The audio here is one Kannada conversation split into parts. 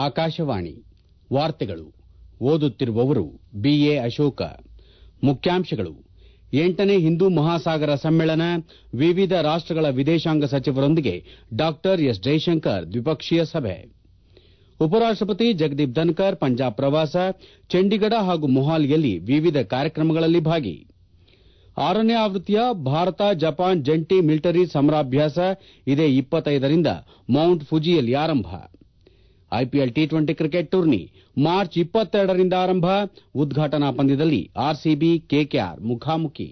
ಆಕಾಶವಾಣಿ ವಾರ್ತೆಗಳು ಓದುತ್ತಿರುವವರು ಬಿಎ ಅಶೋಕ ಮುಖ್ಯಾಂಶಗಳು ಎಂಟನೇ ಹಿಂದೂ ಮಹಾಸಾಗರ ಸಮ್ಮೇಳನ ವಿವಿಧ ರಾಷ್ಟಗಳ ವಿದೇಶಾಂಗ ಸಚಿವರೊಂದಿಗೆ ಡಾ ಎಸ್ ಜೈಶಂಕರ್ ದ್ವಿಪಕ್ಷೀಯ ಸಭೆ ಉಪರಾಷ್ಟಪತಿ ಜಗದೀಪ್ ಧನ್ಕರ್ ಪಂಜಾಬ್ ಪ್ರವಾಸ ಚಂಡೀಗಢ ಹಾಗೂ ಮೊಹಾಲಿಯಲ್ಲಿ ವಿವಿಧ ಕಾರ್ಯಕ್ರಮಗಳಲ್ಲಿ ಭಾಗಿ ಆರನೇ ಆವೃತ್ತಿಯ ಭಾರತ ಜಪಾನ್ ಜಂಟಿ ಮಿಲಿಟರಿ ಸಮರಾಭ್ಯಾಸ ಇದೇ ರಿಂದ ಮೌಂಟ್ ಫುಜಿಯಲ್ಲಿ ಆರಂಭ I P L T twenty cricket tourney March ರಿಂದ ಆರಂಭ ಉದ್ಘಾಟನಾ ಪಂದ್ಯದಲ್ಲಿ ಆರ್ಸಿಬಿ ಕೆಕೆಆರ್ ಮುಖಾಮುಖಿ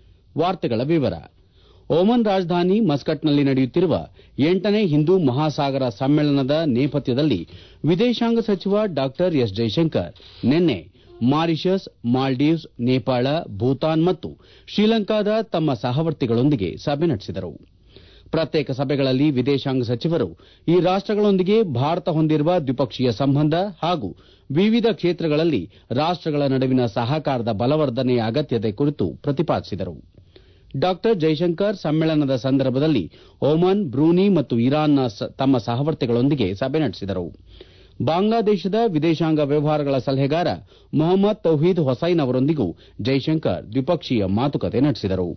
ಒಮನ್ ರಾಜಧಾನಿ ಮಸ್ಕಟ್ನಲ್ಲಿ ನಡೆಯುತ್ತಿರುವ ಎಂಟನೇ ಹಿಂದೂ ಮಹಾಸಾಗರ ಸಮ್ಮೇಳನದ ನೇಪಥ್ಯದಲ್ಲಿ ವಿದೇಶಾಂಗ ಸಚಿವ ಡಾ ಎಸ್ ಜೈಶಂಕರ್ ನಿನ್ನೆ ಮಾರಿಷಸ್ ಮಾಲ್ಡೀವ್ಸ್ ನೇಪಾಳ ಭೂತಾನ್ ಮತ್ತು ಶ್ರೀಲಂಕಾದ ತಮ್ಮ ಸಹವರ್ತಿಗಳೊಂದಿಗೆ ಸಭೆ ನಡೆಸಿದರು ಪ್ರತ್ಯೇಕ ಸಭೆಗಳಲ್ಲಿ ವಿದೇಶಾಂಗ ಸಚಿವರು ಈ ರಾಷ್ಟಗಳೊಂದಿಗೆ ಭಾರತ ಹೊಂದಿರುವ ದ್ವಿಪಕ್ಷೀಯ ಸಂಬಂಧ ಹಾಗೂ ವಿವಿಧ ಕ್ಷೇತ್ರಗಳಲ್ಲಿ ರಾಷ್ಟಗಳ ನಡುವಿನ ಸಹಕಾರದ ಬಲವರ್ಧನೆಯ ಅಗತ್ಯತೆ ಕುರಿತು ಪ್ರತಿಪಾದಿಸಿದರು ಡಾ ಜೈಶಂಕರ್ ಸಮ್ಮೇಳನದ ಸಂದರ್ಭದಲ್ಲಿ ಒಮನ್ ಬ್ರೂನಿ ಮತ್ತು ಇರಾನ್ನ ತಮ್ಮ ಸಹವರ್ತಿಗಳೊಂದಿಗೆ ಸಭೆ ನಡೆಸಿದರು ಬಾಂಗ್ಲಾದೇಶದ ವಿದೇಶಾಂಗ ವ್ಯವಹಾರಗಳ ಸಲಹೆಗಾರ ಮೊಹಮ್ಮದ್ ತೌಹೀದ್ ಹೊಸೈನ್ ಅವರೊಂದಿಗೂ ಜೈಶಂಕರ್ ದ್ವಿಪಕ್ಷೀಯ ಮಾತುಕತೆ ನಡೆಸಿದರು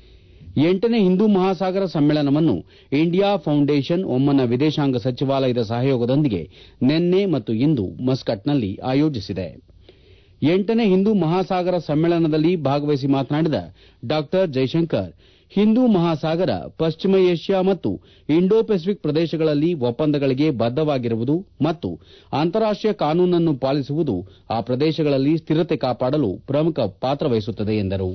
ಎಂಟನೇ ಹಿಂದೂ ಮಹಾಸಾಗರ ಸಮ್ಮೇಳನವನ್ನು ಇಂಡಿಯಾ ಫೌಂಡೇಶನ್ ಒಮನ್ನ ವಿದೇಶಾಂಗ ಸಚಿವಾಲಯದ ಸಹಯೋಗದೊಂದಿಗೆ ನಿನ್ನೆ ಮತ್ತು ಇಂದು ಮಸ್ಕಟ್ನಲ್ಲಿ ಆಯೋಜಿಸಿದೆ ಎಂಟನೇ ಹಿಂದೂ ಮಹಾಸಾಗರ ಸಮ್ಮೇಳನದಲ್ಲಿ ಭಾಗವಹಿಸಿ ಮಾತನಾಡಿದ ಡಾ ಜೈಶಂಕರ್ ಹಿಂದೂ ಮಹಾಸಾಗರ ಪಶ್ಚಿಮ ಏಷ್ಯಾ ಮತ್ತು ಇಂಡೋ ಪೆಸಿಫಿಕ್ ಪ್ರದೇಶಗಳಲ್ಲಿ ಒಪ್ಪಂದಗಳಿಗೆ ಬದ್ದವಾಗಿರುವುದು ಮತ್ತು ಅಂತಾರಾಷ್ಟೀಯ ಕಾನೂನನ್ನು ಪಾಲಿಸುವುದು ಆ ಪ್ರದೇಶಗಳಲ್ಲಿ ಸ್ಥಿರತೆ ಕಾಪಾಡಲು ಪ್ರಮುಖ ಪಾತ್ರ ವಹಿಸುತ್ತದೆ ಎಂದರು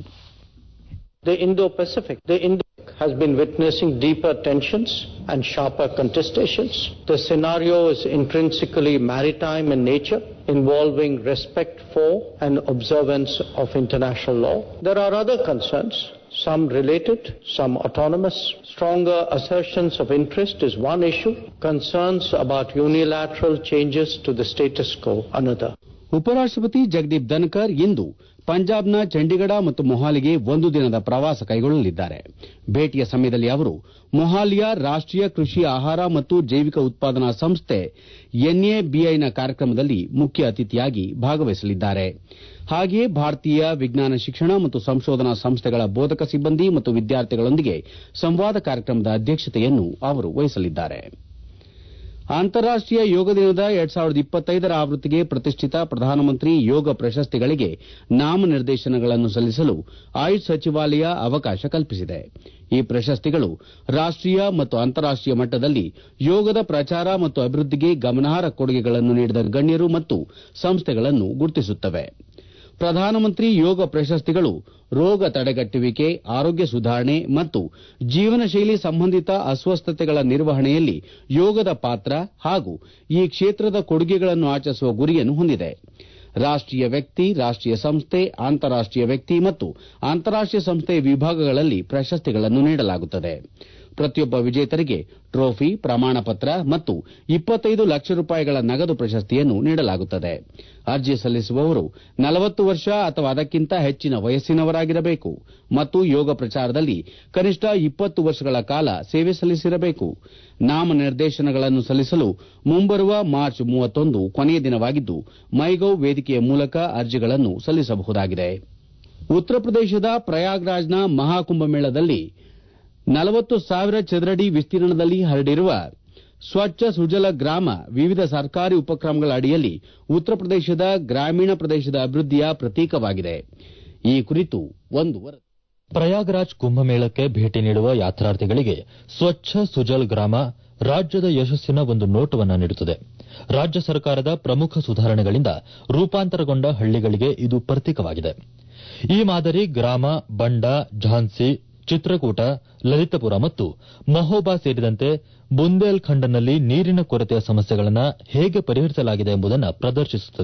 The Indo-Pacific, the Indo has been witnessing deeper tensions and sharper contestations. The scenario is intrinsically maritime in nature, involving respect for and observance of international law. There are other concerns, some related, some autonomous. Stronger assertions of interest is one issue. Concerns about unilateral changes to the status quo, another. ಉಪರಾಷ್ಟಪತಿ ಜಗದೀಪ್ ಧನ್ಕರ್ ಇಂದು ಪಂಜಾಬ್ನ ಚಂಡೀಗಢ ಮತ್ತು ಮೊಹಾಲಿಗೆ ಒಂದು ದಿನದ ಪ್ರವಾಸ ಕೈಗೊಳ್ಳಲಿದ್ದಾರೆ ಭೇಟಿಯ ಸಮಯದಲ್ಲಿ ಅವರು ಮೊಹಾಲಿಯ ರಾಷ್ಟೀಯ ಕೃಷಿ ಆಹಾರ ಮತ್ತು ಜೈವಿಕ ಉತ್ಪಾದನಾ ಸಂಸ್ಥೆ ಎನ್ಎಬಿಐನ ಕಾರ್ಯಕ್ರಮದಲ್ಲಿ ಮುಖ್ಯ ಅತಿಥಿಯಾಗಿ ಭಾಗವಹಿಸಲಿದ್ದಾರೆ ಹಾಗೆಯೇ ಭಾರತೀಯ ವಿಜ್ಞಾನ ಶಿಕ್ಷಣ ಮತ್ತು ಸಂಶೋಧನಾ ಸಂಸ್ಥೆಗಳ ಬೋಧಕ ಸಿಬ್ಬಂದಿ ಮತ್ತು ವಿದ್ಯಾರ್ಥಿಗಳೊಂದಿಗೆ ಸಂವಾದ ಕಾರ್ಯಕ್ರಮದ ಅಧ್ಯಕ್ಷತೆಯನ್ನು ಅವರು ವಹಿಸಲಿದ್ದಾರೆ ಅಂತಾರಾಷ್ಟೀಯ ಯೋಗ ದಿನದ ರ ಆವೃತ್ತಿಗೆ ಪ್ರತಿಷ್ಠಿತ ಪ್ರಧಾನಮಂತ್ರಿ ಯೋಗ ಪ್ರಶಸ್ತಿಗಳಿಗೆ ನಾಮನಿರ್ದೇಶನಗಳನ್ನು ಸಲ್ಲಿಸಲು ಆಯುಷ್ ಸಚಿವಾಲಯ ಅವಕಾಶ ಕಲ್ಪಿಸಿದೆ ಈ ಪ್ರಶಸ್ತಿಗಳು ರಾಷ್ಟೀಯ ಮತ್ತು ಅಂತಾರಾಷ್ಟೀಯ ಮಟ್ಟದಲ್ಲಿ ಯೋಗದ ಪ್ರಚಾರ ಮತ್ತು ಅಭಿವೃದ್ಧಿಗೆ ಗಮನಾರ್ಹ ಕೊಡುಗೆಗಳನ್ನು ನೀಡಿದ ಗಣ್ಯರು ಮತ್ತು ಸಂಸ್ಥೆಗಳನ್ನು ಗುರುತಿಸುತ್ತವೆ ಪ್ರಧಾನಮಂತ್ರಿ ಯೋಗ ಪ್ರಶಸ್ತಿಗಳು ರೋಗ ತಡೆಗಟ್ಟುವಿಕೆ ಆರೋಗ್ಯ ಸುಧಾರಣೆ ಮತ್ತು ಜೀವನಶೈಲಿ ಸಂಬಂಧಿತ ಅಸ್ವಸ್ಥತೆಗಳ ನಿರ್ವಹಣೆಯಲ್ಲಿ ಯೋಗದ ಪಾತ್ರ ಹಾಗೂ ಈ ಕ್ಷೇತ್ರದ ಕೊಡುಗೆಗಳನ್ನು ಆಚರಿಸುವ ಗುರಿಯನ್ನು ಹೊಂದಿದೆ ರಾಷ್ಟೀಯ ವ್ಯಕ್ತಿ ರಾಷ್ಟೀಯ ಸಂಸ್ಥೆ ಅಂತಾರಾಷ್ಟೀಯ ವ್ಯಕ್ತಿ ಮತ್ತು ಅಂತಾರಾಷ್ಟೀಯ ಸಂಸ್ಥೆ ವಿಭಾಗಗಳಲ್ಲಿ ಪ್ರಶಸ್ತಿಗಳನ್ನು ನೀಡಲಾಗುತ್ತದೆ ಪ್ರತಿಯೊಬ್ಬ ವಿಜೇತರಿಗೆ ಟ್ರೋಫಿ ಪ್ರಮಾಣ ಪತ್ರ ಮತ್ತು ಇಪ್ಪತ್ತೈದು ಲಕ್ಷ ರೂಪಾಯಿಗಳ ನಗದು ಪ್ರಶಸ್ತಿಯನ್ನು ನೀಡಲಾಗುತ್ತದೆ ಅರ್ಜಿ ಸಲ್ಲಿಸುವವರು ನಲವತ್ತು ವರ್ಷ ಅಥವಾ ಅದಕ್ಕಿಂತ ಹೆಚ್ಚಿನ ವಯಸ್ಸಿನವರಾಗಿರಬೇಕು ಮತ್ತು ಯೋಗ ಪ್ರಚಾರದಲ್ಲಿ ಕನಿಷ್ಠ ಇಪ್ಪತ್ತು ವರ್ಷಗಳ ಕಾಲ ಸೇವೆ ಸಲ್ಲಿಸಿರಬೇಕು ನಾಮನಿರ್ದೇಶನಗಳನ್ನು ಸಲ್ಲಿಸಲು ಮುಂಬರುವ ಮಾರ್ಚ್ ಕೊನೆಯ ದಿನವಾಗಿದ್ದು ಮೈಗೌ ವೇದಿಕೆಯ ಮೂಲಕ ಅರ್ಜಿಗಳನ್ನು ಸಲ್ಲಿಸಬಹುದಾಗಿದೆ ಉತ್ತರ ಪ್ರದೇಶದ ಪ್ರಯಾಗ್ರಾಜ್ನ ಮಹಾಕುಂಭಮೇಳದಲ್ಲಿ ನಲವತ್ತು ಸಾವಿರ ಚದರಡಿ ವಿಸ್ತೀರ್ಣದಲ್ಲಿ ಹರಡಿರುವ ಸ್ವಚ್ಛ ಸುಜಲ ಗ್ರಾಮ ವಿವಿಧ ಸರ್ಕಾರಿ ಉಪಕ್ರಮಗಳ ಅಡಿಯಲ್ಲಿ ಉತ್ತರ ಪ್ರದೇಶದ ಗ್ರಾಮೀಣ ಪ್ರದೇಶದ ಅಭಿವೃದ್ಧಿಯ ಪ್ರತೀಕವಾಗಿದೆ ಈ ಕುರಿತು ಒಂದು ವರದಿ ಪ್ರಯಾಗ್ರಾಜ್ ಕುಂಭಮೇಳಕ್ಕೆ ಭೇಟಿ ನೀಡುವ ಯಾತ್ರಾರ್ಥಿಗಳಿಗೆ ಸ್ವಚ್ಛ ಸುಜಲ್ ಗ್ರಾಮ ರಾಜ್ಯದ ಯಶಸ್ಸಿನ ಒಂದು ನೋಟವನ್ನು ನೀಡುತ್ತದೆ ರಾಜ್ಯ ಸರ್ಕಾರದ ಪ್ರಮುಖ ಸುಧಾರಣೆಗಳಿಂದ ರೂಪಾಂತರಗೊಂಡ ಹಳ್ಳಿಗಳಿಗೆ ಇದು ಪ್ರತೀಕವಾಗಿದೆ ಈ ಮಾದರಿ ಗ್ರಾಮ ಬಂಡಾ ಝಾನ್ಸಿ ಚಿತ್ರಕೂಟ ಲಲಿತಪುರ ಮತ್ತು ಮಹೋಬಾ ಸೇರಿದಂತೆ ಬುಂದೇಲ್ಖಂಡ್ನಲ್ಲಿ ನೀರಿನ ಕೊರತೆಯ ಸಮಸ್ಯೆಗಳನ್ನು ಹೇಗೆ ಪರಿಹರಿಸಲಾಗಿದೆ ಎಂಬುದನ್ನು ಪ್ರದರ್ಶಿಸುತ್ತದೆ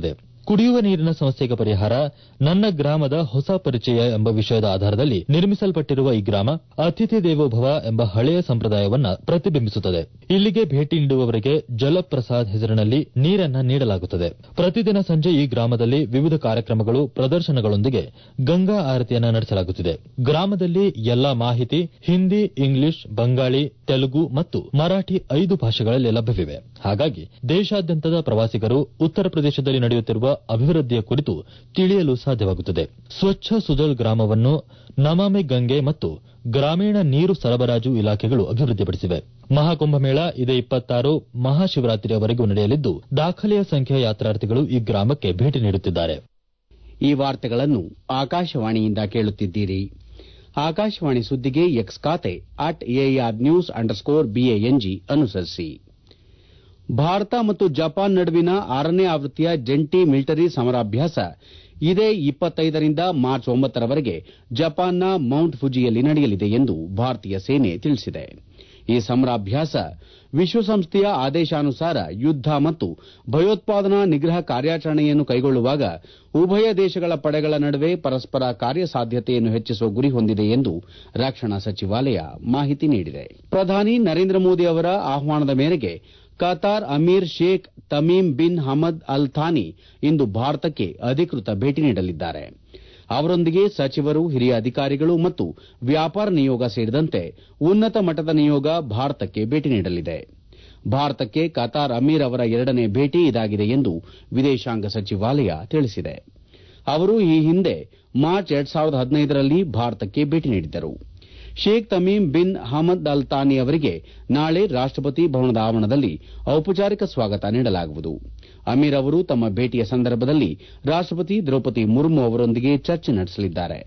ಕುಡಿಯುವ ನೀರಿನ ಸಮಸ್ಯೆಗೆ ಪರಿಹಾರ ನನ್ನ ಗ್ರಾಮದ ಹೊಸ ಪರಿಚಯ ಎಂಬ ವಿಷಯದ ಆಧಾರದಲ್ಲಿ ನಿರ್ಮಿಸಲ್ಪಟ್ಟಿರುವ ಈ ಗ್ರಾಮ ಅತಿಥಿ ದೇವೋಭವ ಎಂಬ ಹಳೆಯ ಸಂಪ್ರದಾಯವನ್ನ ಪ್ರತಿಬಿಂಬಿಸುತ್ತದೆ ಇಲ್ಲಿಗೆ ಭೇಟಿ ನೀಡುವವರಿಗೆ ಜಲಪ್ರಸಾದ್ ಹೆಸರಿನಲ್ಲಿ ನೀರನ್ನ ನೀಡಲಾಗುತ್ತದೆ ಪ್ರತಿದಿನ ಸಂಜೆ ಈ ಗ್ರಾಮದಲ್ಲಿ ವಿವಿಧ ಕಾರ್ಯಕ್ರಮಗಳು ಪ್ರದರ್ಶನಗಳೊಂದಿಗೆ ಗಂಗಾ ಆರತಿಯನ್ನ ನಡೆಸಲಾಗುತ್ತಿದೆ ಗ್ರಾಮದಲ್ಲಿ ಎಲ್ಲಾ ಮಾಹಿತಿ ಹಿಂದಿ ಇಂಗ್ಲಿಷ್ ಬಂಗಾಳಿ ತೆಲುಗು ಮತ್ತು ಮರಾಠಿ ಐದು ಭಾಷೆಗಳಲ್ಲಿ ಲಭ್ಯವಿವೆ ಹಾಗಾಗಿ ದೇಶಾದ್ಯಂತದ ಪ್ರವಾಸಿಗರು ಉತ್ತರ ಪ್ರದೇಶದಲ್ಲಿ ನಡೆಯುತ್ತಿರುವ ಅಭಿವೃದ್ಧಿಯ ಕುರಿತು ತಿಳಿಯಲು ಸಾಧ್ಯವಾಗುತ್ತದೆ ಸ್ವಚ್ಛ ಸುಜಲ್ ಗ್ರಾಮವನ್ನು ನಮಾಮಿ ಗಂಗೆ ಮತ್ತು ಗ್ರಾಮೀಣ ನೀರು ಸರಬರಾಜು ಇಲಾಖೆಗಳು ಅಭಿವೃದ್ಧಿಪಡಿಸಿವೆ ಮಹಾಕುಂಭಮೇಳ ಇದೇ ಇಪ್ಪತ್ತಾರು ಮಹಾಶಿವರಾತ್ರಿಯವರೆಗೂ ನಡೆಯಲಿದ್ದು ದಾಖಲೆಯ ಸಂಖ್ಯೆಯ ಯಾತ್ರಾರ್ಥಿಗಳು ಈ ಗ್ರಾಮಕ್ಕೆ ಭೇಟಿ ನೀಡುತ್ತಿದ್ದಾರೆ ಈ ವಾರ್ತೆಗಳನ್ನು ಆಕಾಶವಾಣಿಯಿಂದ ಕೇಳುತ್ತಿದ್ದೀರಿ ಆಕಾಶವಾಣಿ ಸುದ್ದಿಗೆ ಎಕ್ಸ್ ಖಾತೆ at air news underscore B A N G ಅನುಸರಿಸಿ ಭಾರತ ಮತ್ತು ಜಪಾನ್ ನಡುವಿನ ಆರನೇ ಆವೃತ್ತಿಯ ಜಂಟಿ ಮಿಲಿಟರಿ ಸಮರಾಭ್ಯಾಸ ಇದೇ ಇಪ್ಪತ್ತೈದರಿಂದ ಮಾರ್ಚ್ ಒಂಬತ್ತರವರೆಗೆ ಜಪಾನ್ನ ಮೌಂಟ್ ಫುಜಿಯಲ್ಲಿ ನಡೆಯಲಿದೆ ಎಂದು ಭಾರತೀಯ ಸೇನೆ ತಿಳಿಸಿದೆ ಈ ಸಮರಾಭ್ಯಾಸ ವಿಶ್ವಸಂಸ್ಥೆಯ ಆದೇಶಾನುಸಾರ ಯುದ್ದ ಮತ್ತು ಭಯೋತ್ಪಾದನಾ ನಿಗ್ರಹ ಕಾರ್ಯಾಚರಣೆಯನ್ನು ಕೈಗೊಳ್ಳುವಾಗ ಉಭಯ ದೇಶಗಳ ಪಡೆಗಳ ನಡುವೆ ಪರಸ್ಪರ ಕಾರ್ಯಸಾಧ್ಯತೆಯನ್ನು ಹೆಚ್ಚಿಸುವ ಗುರಿ ಹೊಂದಿದೆ ಎಂದು ರಕ್ಷಣಾ ಸಚಿವಾಲಯ ಮಾಹಿತಿ ನೀಡಿದೆ ಪ್ರಧಾನಿ ನರೇಂದ್ರ ಮೋದಿ ಅವರ ಆಹ್ವಾನದ ಮೇರೆಗೆ Qatar Amir Sheikh Tamim bin Hamad Al Thani ಇಂದು ಭಾರತಕ್ಕೆ ಅಧಿಕೃತ ಭೇಟಿ ನೀಡಲಿದ್ದಾರೆ ಅವರೊಂದಿಗೆ ಸಚಿವರು ಹಿರಿಯ ಅಧಿಕಾರಿಗಳು ಮತ್ತು ವ್ಯಾಪಾರ ನಿಯೋಗ ಸೇರಿದಂತೆ ಉನ್ನತ ಮಟ್ಟದ ನಿಯೋಗ ಭಾರತಕ್ಕೆ ಭೇಟಿ ನೀಡಲಿದೆ ಭಾರತಕ್ಕೆ ಕತಾರ್ ಅಮೀರ್ ಅವರ ಎರಡನೇ ಭೇಟಿ ಇದಾಗಿದೆ ಎಂದು ವಿದೇಶಾಂಗ ಸಚಿವಾಲಯ ತಿಳಿಸಿದೆ ಅವರು ಈ ಹಿಂದೆ ಮಾರ್ಚ್ ಎರಡ್ ಸಾವಿರದ ಹದಿನೈದರಲ್ಲಿ ಭಾರತಕ್ಕೆ ಭೇಟಿ ನೀಡಿದ್ದರು Sheikh Tamim bin Hamad Al Thani ಅವರಿಗೆ ನಾಳೆ ರಾಷ್ಟಪತಿ ಭವನದ ಆವರಣದಲ್ಲಿ ಔಪಚಾರಿಕ ಸ್ವಾಗತ ನೀಡಲಾಗುವುದು ಅಮೀರ್ ಅವರು ತಮ್ಮ ಭೇಟಿಯ ಸಂದರ್ಭದಲ್ಲಿ ರಾಷ್ಟಪತಿ ದ್ರೌಪದಿ ಮುರ್ಮು ಅವರೊಂದಿಗೆ ಚರ್ಚೆ ನಡೆಸಲಿದ್ದಾರೆ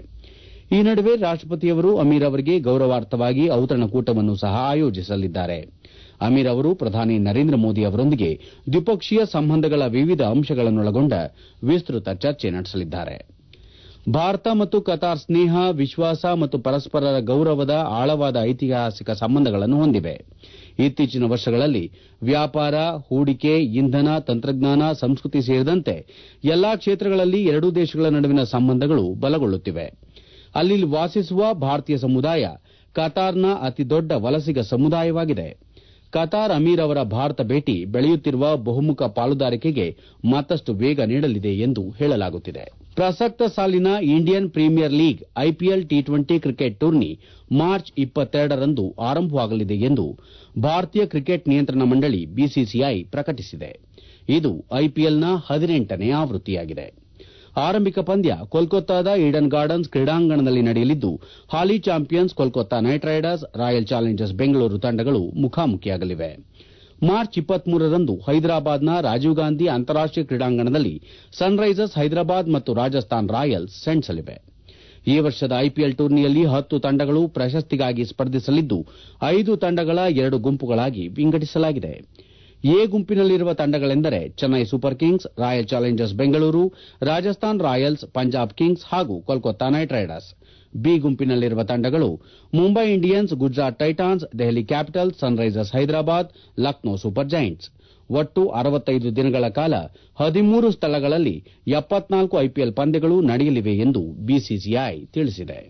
ಈ ನಡುವೆ ರಾಷ್ಟಪತಿಯವರು ಅಮೀರ್ ಅವರಿಗೆ ಗೌರವಾರ್ಥವಾಗಿ ಔತಣಕೂಟವನ್ನು ಸಹ ಆಯೋಜಿಸಲಿದ್ದಾರೆ ಅಮೀರ್ ಅವರು ಪ್ರಧಾನಿ ನರೇಂದ್ರ ಮೋದಿ ಅವರೊಂದಿಗೆ ದ್ವಿಪಕ್ಷೀಯ ಸಂಬಂಧಗಳ ವಿವಿಧ ಅಂಶಗಳನ್ನೊಳಗೊಂಡ ವಿಸ್ತೃತ ಚರ್ಚೆ ನಡೆಸಲಿದ್ದಾರೆ ಭಾರತ ಮತ್ತು ಕತಾರ್ ಸ್ನೇಹ ವಿಶ್ವಾಸ ಮತ್ತು ಪರಸ್ಪರರ ಗೌರವದ ಆಳವಾದ ಐತಿಹಾಸಿಕ ಸಂಬಂಧಗಳನ್ನು ಹೊಂದಿವೆ ಇತ್ತೀಚಿನ ವರ್ಷಗಳಲ್ಲಿ ವ್ಯಾಪಾರ ಹೂಡಿಕೆ ಇಂಧನ ತಂತ್ರಜ್ಞಾನ ಸಂಸ್ಕೃತಿ ಸೇರಿದಂತೆ ಎಲ್ಲಾ ಕ್ಷೇತ್ರಗಳಲ್ಲಿ ಎರಡೂ ದೇಶಗಳ ನಡುವಿನ ಸಂಬಂಧಗಳು ಬಲಗೊಳ್ಳುತ್ತಿವೆ ಅಲ್ಲಿ ವಾಸಿಸುವ ಭಾರತೀಯ ಸಮುದಾಯ ಕತಾರ್ನ ಅತಿದೊಡ್ಡ ವಲಸಿಗ ಸಮುದಾಯವಾಗಿದೆ ಕತಾರ್ ಅಮೀರ್ ಅವರ ಭಾರತ ಭೇಟಿ ಬೆಳೆಯುತ್ತಿರುವ ಬಹುಮುಖ ಪಾಲುದಾರಿಕೆಗೆ ಮತ್ತಷ್ಟು ವೇಗ ನೀಡಲಿದೆ ಎಂದು ಹೇಳಲಾಗುತ್ತಿದೆ ಪ್ರಸಕ್ತ ಸಾಲಿನ Indian Premier League I P L T twenty cricket tourney March ಇಪ್ಪತ್ತೆರಡರಂದು ಆರಂಭವಾಗಲಿದೆ ಎಂದು ಭಾರತೀಯ ಕ್ರಿಕೆಟ್ ನಿಯಂತ್ರಣ ಮಂಡಳಿ ಬಿಸಿಸಿಐ ಪ್ರಕಟಿಸಿದೆ ಇದು ಐಪಿಎಲ್ನ ಹದಿನೆಂಟನೇ ಆವೃತ್ತಿಯಾಗಿದೆ ಆರಂಭಿಕ ಪಂದ್ಯ ಕೋಲ್ಕತ್ತಾದ ಈಡನ್ ಗಾರ್ಡನ್ಸ್ ಕ್ರೀಡಾಂಗಣದಲ್ಲಿ ನಡೆಯಲಿದ್ದು ಹಾಲಿ Champions Kolkata Knight Riders Royal Challengers Bengaluru ತಂಡಗಳು ಮುಖಾಮುಖಿಯಾಗಲಿವೆ ಮಾರ್ಚ್ ಇಪ್ಪತ್ಮೂರರಂದು ಹೈದರಾಬಾದ್ನ ರಾಜೀವ್ ಗಾಂಧಿ ಅಂತಾರಾಷ್ಟೀಯ ಕ್ರೀಡಾಂಗಣದಲ್ಲಿ ಸನ್ ರೈಸರ್ಸ್ ಹೈದರಾಬಾದ್ ಮತ್ತು ರಾಜಸ್ಥಾನ್ ರಾಯಲ್ಸ್ ಸೆಣಸಲಿವೆ ಈ ವರ್ಷದ ಐಪಿಎಲ್ ಟೂರ್ನಿಯಲ್ಲಿ ಹತ್ತು ತಂಡಗಳು ಪ್ರಶಸ್ತಿಗಾಗಿ ಸ್ಪರ್ಧಿಸಲಿದ್ದು ಐದು ತಂಡಗಳ ಎರಡು ಗುಂಪುಗಳಾಗಿ ವಿಂಗಡಿಸಲಾಗಿದೆ ಎ ಗುಂಪಿನಲ್ಲಿರುವ ತಂಡಗಳೆಂದರೆ Chennai Super Kings Royal Challengers Bengaluru Rajasthan Royals Punjab Kings ಹಾಗೂ ಕೋಲ್ಕತ್ತಾ ನೈಟ್ ರೈಡರ್ಸ್ ಬಿ ಗುಂಪಿನಲ್ಲಿರುವ ತಂಡಗಳು Mumbai Indians Gujarat Titans Delhi Capitals Sun Risers Hyderabad Lucknow Super Giants ಒಟ್ಟು ಅರವತ್ತೈದು ದಿನಗಳ ಕಾಲ ಹದಿಮೂರು ಸ್ಥಳಗಳಲ್ಲಿ ಎಪ್ಪತ್ನಾಲ್ಕು ಐಪಿಎಲ್ ಪಂದ್ಯಗಳು ನಡೆಯಲಿವೆ ಎಂದು ಬಿಸಿಸಿಐ ತಿಳಿಸಿದೆ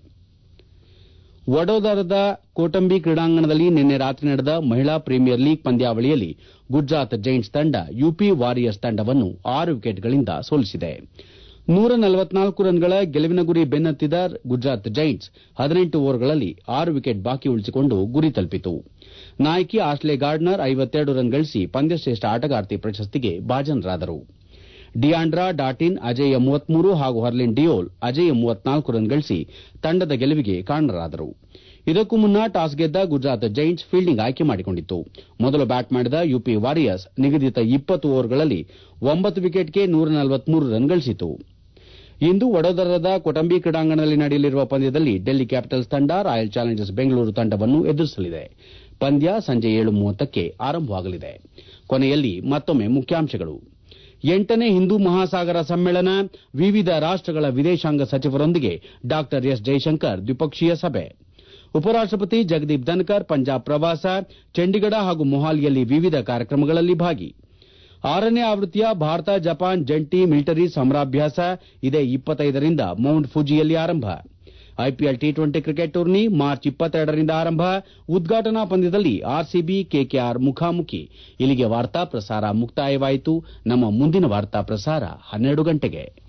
ವಡೋದರದ ಕೋಟಂಬಿ ಕ್ರೀಡಾಂಗಣದಲ್ಲಿ ನಿನ್ನೆ ರಾತ್ರಿ ನಡೆದ ಮಹಿಳಾ ಪ್ರೀಮಿಯರ್ ಲೀಗ್ ಪಂದ್ಯಾವಳಿಯಲ್ಲಿ ಗುಜರಾತ್ ಜೈಂಟ್ಸ್ ತಂಡ ಯುಪಿ ವಾರಿಯರ್ಸ್ ತಂಡವನ್ನು ಆರು ವಿಕೆಟ್ಗಳಿಂದ ಸೋಲಿಸಿದೆ ನೂರ ನಲವತ್ನಾಲ್ಕು ರನ್ಗಳ ಗೆಲುವಿನ ಗುರಿ ಬೆನ್ನತ್ತಿದ ಗುಜರಾತ್ ಜೈಂಟ್ಸ್ ಹದಿನೆಂಟು ಓವರ್ಗಳಲ್ಲಿ ಆರು ವಿಕೆಟ್ ಬಾಕಿ ಉಳಿಸಿಕೊಂಡು ಗುರಿ ತಲುಪಿತು ನಾಯಕಿ ಆಶ್ಲೆ ಗಾರ್ಡ್ನರ್ ಐವತ್ತೆರಡು ರನ್ ಗಳಿಸಿ ಪಂದ್ಯಶ್ರೇಷ್ಠ ಆಟಗಾರ್ತಿ ಪ್ರಶಸ್ತಿಗೆ ಭಾಜನರಾದರು ಡಿಯಾಂಡ್ರಾ ಡಾಟಿನ್ ಅಜೇಯ ಮೂವತ್ಮೂರು ಹಾಗೂ ಹರ್ಲಿನ್ ಡಿಯೋಲ್ ಅಜೇಯ ಮೂವತ್ನಾಲ್ಕು ರನ್ ಗಳಿಸಿ ತಂಡದ ಗೆಲುವಿಗೆ ಕಾರಣರಾದರು ಇದಕ್ಕೂ ಮುನ್ನ ಟಾಸ್ ಗೆದ್ದ ಗುಜರಾತ್ ಜೈಂಟ್ಸ್ ಫೀಲ್ಡಿಂಗ್ ಆಯ್ಕೆ ಮಾಡಿಕೊಂಡಿತ್ತು ಮೊದಲು ಬ್ಯಾಟ್ ಮಾಡಿದ ಯುಪಿ ವಾರಿಯರ್ಸ್ ನಿಗದಿತ ಇಪ್ಪತ್ತು ಓವರ್ಗಳಲ್ಲಿ ಒಂಬತ್ತು ವಿಕೆಟ್ಗೆ ನೂರ ನಲವತ್ಮೂರು ರನ್ ಗಳಿಸಿತು ಇಂದು ವಡೋದರದ ಕೊಟಂಬಿ ಕ್ರೀಡಾಂಗಣದಲ್ಲಿ ನಡೆಯಲಿರುವ ಪಂದ್ಯದಲ್ಲಿ ಡೆಲ್ಲಿ ಕ್ಯಾಪಿಟಲ್ಸ್ ತಂಡ ರಾಯಲ್ ಚಾಲೆಂಜರ್ಸ್ ಬೆಂಗಳೂರು ತಂಡವನ್ನು ಎದುರಿಸಲಿದೆ ಪಂದ್ಯ ಸಂಜೆ ಏಳು ಮೂವತ್ತಕ್ಕೆ ಆರಂಭವಾಗಲಿದೆ ಕೊನೆಯಲ್ಲಿ ಮತ್ತೊಮ್ಮೆ ಮುಖ್ಯಾಂಶಗಳು ಎಂಟನೇ ಹಿಂದೂ ಮಹಾಸಾಗರ ಸಮ್ಮೇಳನ ವಿವಿಧ ರಾಷ್ಟಗಳ ವಿದೇಶಾಂಗ ಸಚಿವರೊಂದಿಗೆ ಡಾ ಎಸ್ ಜೈಶಂಕರ್ ದ್ವಿಪಕ್ಷೀಯ ಸಭೆ ಉಪರಾಷ್ಟಪತಿ ಜಗದೀಪ್ ಧನ್ಕರ್ ಪಂಜಾಬ್ ಪ್ರವಾಸ ಚಂಡೀಗಢ ಹಾಗೂ ಮೊಹಾಲಿಯಲ್ಲಿ ವಿವಿಧ ಕಾರ್ಯಕ್ರಮಗಳಲ್ಲಿ ಭಾಗಿ ಆರನೇ ಆವೃತ್ತಿಯ ಭಾರತ ಜಪಾನ್ ಜಂಟಿ ಮಿಲಿಟರಿ ಸಮರಾಭ್ಯಾಸ ಇದೇ ಇಪ್ಪತ್ತೈದರಿಂದ ಮೌಂಟ್ ಫುಜಿಯಲ್ಲಿ ಆರಂಭ I P L T twenty cricket tourney March ಇಪ್ಪತ್ತೆರಡರಿಂದ ಆರಂಭ ಉದ್ಘಾಟನಾ ಪಂದ್ಯದಲ್ಲಿ ಆರ್ಸಿಬಿ ಕೆಕೆಆರ್ ಮುಖಾಮುಖಿ ಇಲ್ಲಿಗೆ ವಾರ್ತಾ ಪ್ರಸಾರ ಮುಕ್ತಾಯವಾಯಿತು ನಮ್ಮ ಮುಂದಿನ ವಾರ್ತಾ ಪ್ರಸಾರ ಹನ್ನೆರಡು ಗಂಟೆಗೆ